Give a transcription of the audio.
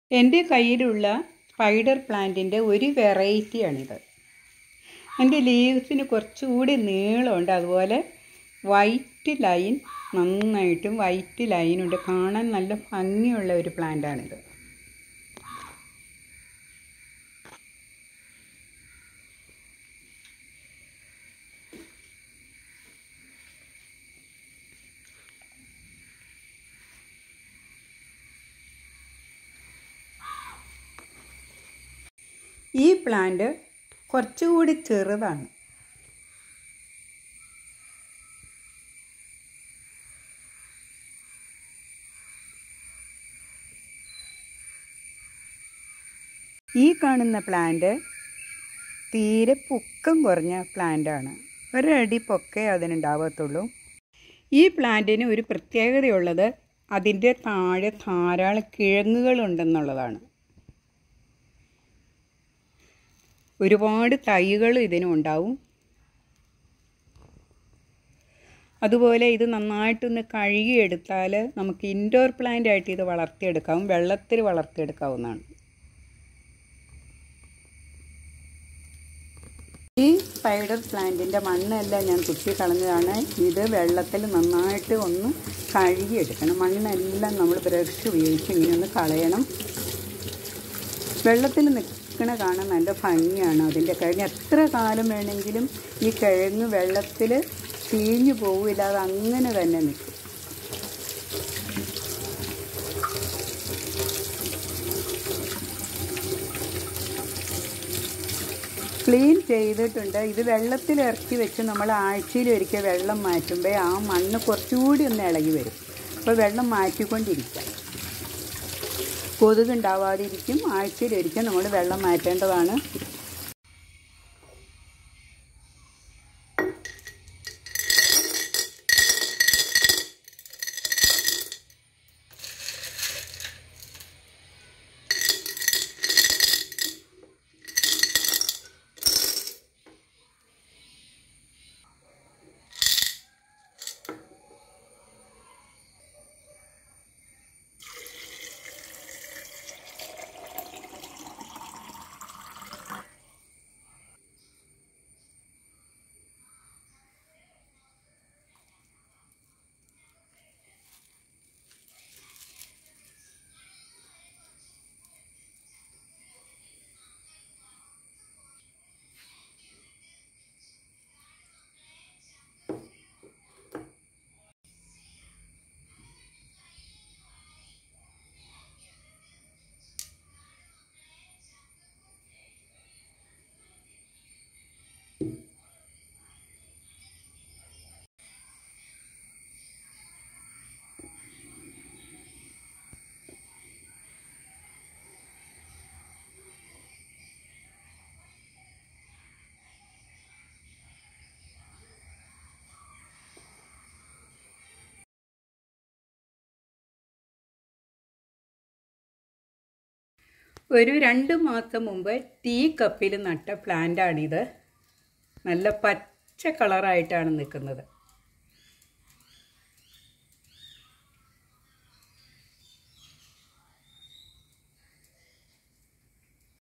എൻ്റെ കയ്യിലുള്ള സ്പൈഡർ പ്ലാന്റിൻ്റെ ഒരു വെറൈറ്റിയാണിത് എൻ്റെ ലീവ്സിന് കുറച്ചുകൂടി നീളമുണ്ട് അതുപോലെ വൈറ്റ് ലൈൻ നന്നായിട്ടും വൈറ്റ് ലൈനുണ്ട് കാണാൻ നല്ല ഭംഗിയുള്ള ഒരു പ്ലാന്റാണിത് ഈ പ്ലാന്റ് കുറച്ചുകൂടി ചെറുതാണ് ഈ കാണുന്ന പ്ലാന്റ് തീരെ പൊക്കം കുറഞ്ഞ പ്ലാന്റാണ് ഒരടി പൊക്കേ അതിനുണ്ടാവത്തുള്ളൂ ഈ പ്ലാന്റിന് ഒരു പ്രത്യേകതയുള്ളത് അതിൻ്റെ താഴെ ധാരാളം കിഴങ്ങുകളുണ്ടെന്നുള്ളതാണ് ഒരുപാട് തൈകൾ ഇതിനുണ്ടാവും അതുപോലെ ഇത് നന്നായിട്ടൊന്ന് കഴുകിയെടുത്താൽ നമുക്ക് ഇൻഡോർ പ്ലാന്റ് ആയിട്ട് ഇത് വളർത്തിയെടുക്കാം വെള്ളത്തിൽ വളർത്തിയെടുക്കാവുന്നതാണ് ഈ സ്പൈഡർ പ്ലാന്റിൻ്റെ മണ്ണെല്ലാം ഞാൻ കുത്തി കളഞ്ഞതാണ് ഇത് വെള്ളത്തിൽ നന്നായിട്ട് ഒന്ന് കഴുകിയെടുക്കണം മണ്ണെല്ലാം നമ്മൾ ബ്രഷ് ഉപയോഗിച്ച് ഇങ്ങനെ ഒന്ന് കളയണം വെള്ളത്തിൽ നിൽക്കണ കാണാൻ നല്ല ഭംഗിയാണ് അതിൻ്റെ കഴിഞ്ഞ എത്ര കാലം വേണമെങ്കിലും ഈ കിഴങ്ങ് വെള്ളത്തിൽ ചീഞ്ഞു പോവില്ല അത് അങ്ങനെ തന്നെ നിൽക്കും ക്ലീൻ ചെയ്തിട്ടുണ്ട് ഇത് വെള്ളത്തിൽ ഇറക്കി വെച്ച് നമ്മൾ ആഴ്ചയിൽ ഒരിക്കൽ വെള്ളം മാറ്റുമ്പോൾ ആ മണ്ണ് കുറച്ചുകൂടി ഒന്ന് ഇളകി വരും അപ്പോൾ വെള്ളം മാറ്റിക്കൊണ്ടിരിക്കാം കൊതുക് ഉണ്ടാവാതിരിക്കും ആഴ്ചയിൽ ഒരിക്കൽ നമ്മൾ വെള്ളം മാറ്റേണ്ടതാണ് ഒരു രണ്ട് മാസം മുമ്പ് ടീ കപ്പിൽ നട്ട പ്ലാന്റാണിത് നല്ല പച്ച കളറായിട്ടാണ് നിൽക്കുന്നത്